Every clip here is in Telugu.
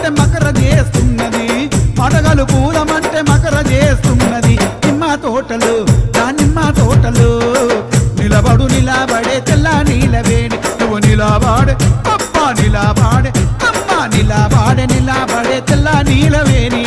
పూలమంటే మకర చేస్తున్నది పడగలు పూలమంటే మకర చేస్తున్నది నిమ్మ తోటలు నా నిమ్మ తోటలు నిలబడు నిలబడే తెల్ల నీలవేణి నువ్వు నిలబడే అప్ప నిలబడే అమ్మ నిలబడే నిలబడే తెల్ల నీలవేణి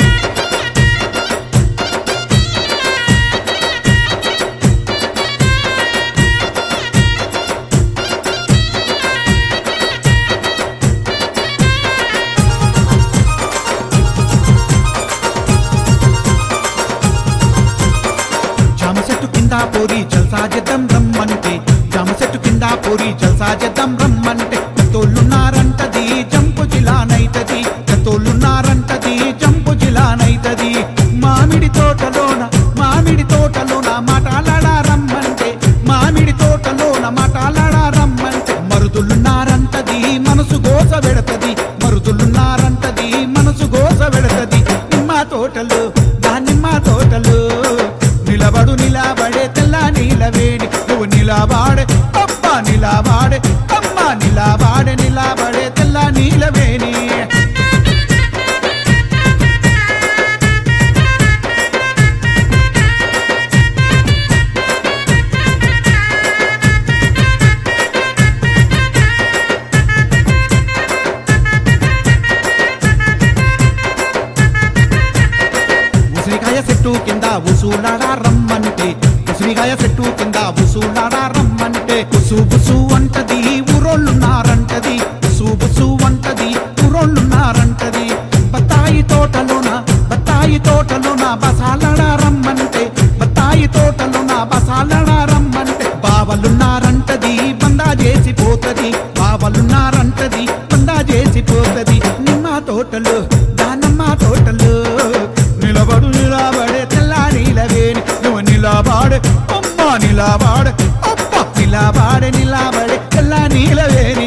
జామ చెట్టు కింద పోరి జల్సా చేద్దాం రమ్మంటే జామ చెట్టు కింద పోరి జల్సా చేద్దాం రమ్మంటే తోళ్ళున్నారంటది జంపు జిలానైతది తోళ్ళున్నారంటది జంపు జిలానైతది మామిడి తోటలోన మామిడి తోటలోన మాటాలాడా రమ్మంటే మామిడి తోటలోన మాటాలాడా రమ్మంటే మరుదులున్నారంటది మనసు గోస పెడతది మరుదులున్నారంటది మనసు గోస పెడతది నిమ్మ తోటలు దానిమ్మ తోటలు నిలబడు నిలబడే తెల్ల నీలవేణి నువ్వు నిలబాడే అప్ప నిలబాడే అమ్మ నిలబాడే నిలబడే తెల్ల నీలవేణి ఉసిరికాయ చెట్టు కింద ఉసూలాడా రమ్మంటే ఉసిరికాయ చెట్టు కింద ఉసూలాడా రమ్మంటే బుసు బుసు అంటది ఊరోళ్ళున్నారంటది బుసు బుసు అంటది ఊరోళ్ళున్నారంటది బత్తాయి తోటలోన బత్తాయి తోటలోన బసాలడా రమ్మంటే బత్తాయి తోటలోన బసాలడా రమ్మంటే బావలున్నారంటది బందా చేసిపోతది బావలున్నారంటది బందా చేసిపోతది నిమ్మ తోటలు దానమ్మ తోటలు నిలబడు నిలబడే తెల్ల నీలవేణి నువ్వు నిలబాడే అమ్మ నిలబాడే అప్ప నిలబాడే నిలబడే తెల్ల నీలవేణి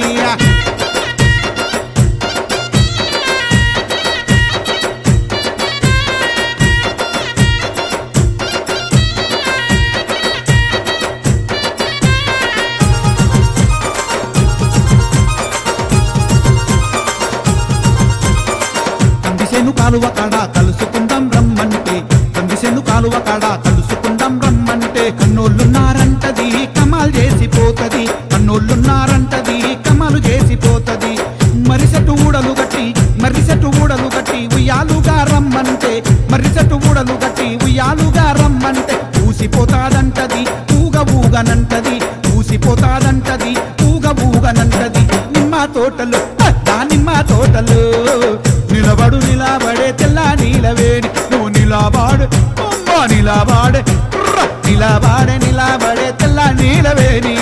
కందిసేను కాలువ కాడ కలుసుకుందాం రమ్మంటే కందిసేను కాలువ కాడ కలుసుకుందాం రమ్మంటే కన్నోళ్ళున్నారంటది కమాల్ చేసిపోతది కన్నోళ్ళున్నారంటది కమాలు చేసిపోతది మరిసెట్టు ఊడలు గట్టి మరిసెట్టు ఊడలు గట్టి ఉయ్యాలుగా రమ్మంటే మరిసెట్టు ఊడలు గట్టి ఉయ్యాలుగా రమ్మంటే ఊసిపోతాదంటది ఊగ ఊగనంటది ఊసిపోతాదంటది ఊగ ఊగనంటది నిమ్మ తోటలు ఆ, దా నిమ్మ తోటలు నిలబడు నిలబడే తెల్ల నీలవేణి నువ్వు నిలబాడు అమ్మ నిలబాడే ర్ర, నిలబాడే నిలబడే తెల్ల నీలవేణి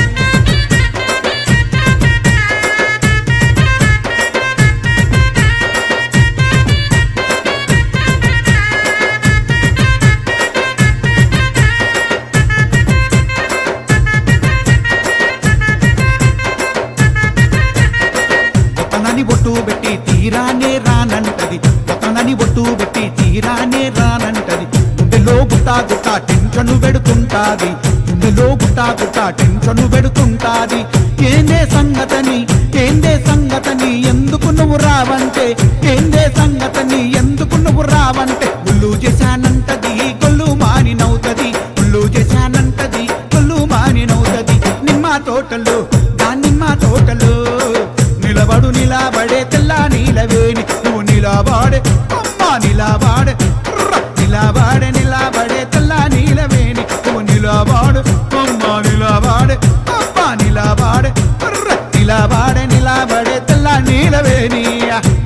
ఒకనని బొట్టు పెట్టి తీరానే రానంటది ఒకనని బొట్టు పెట్టి తీరానే రానంటది గుండెలో గుట్టా గుట్టా టెన్షన్ పెడుతుంటాది గుండెలో గుట్టా గుట్టా టెన్షన్ పెడుతుంటాది ఏందే సంగతని ఏందే సంగతని ఎందుకు నువ్వు రావంటే ఏందే సంగతని ఎందుకు నువ్వు రావంటే గుళ్ళు చేశానంటది గొల్లు మానినవుతది గుళ్ళు చేశానంటది గొల్లు మానినవుతది నిమ్మ తోటలు దానిమ్మ తోటలు నిలబడు నిలబడే తెల్ల నీలవేణి నువ్వు నిలబడే అమ్మ నిలబడే ర్ర, నిలబడే నిలబడే తెల్ల నీలవేణి నువ్వు నిలబడు అమ్మ నిలబడే అమ్మ నిలబడే ర్ర, నిలబడే నిలబడే తెల్ల నీలవేణి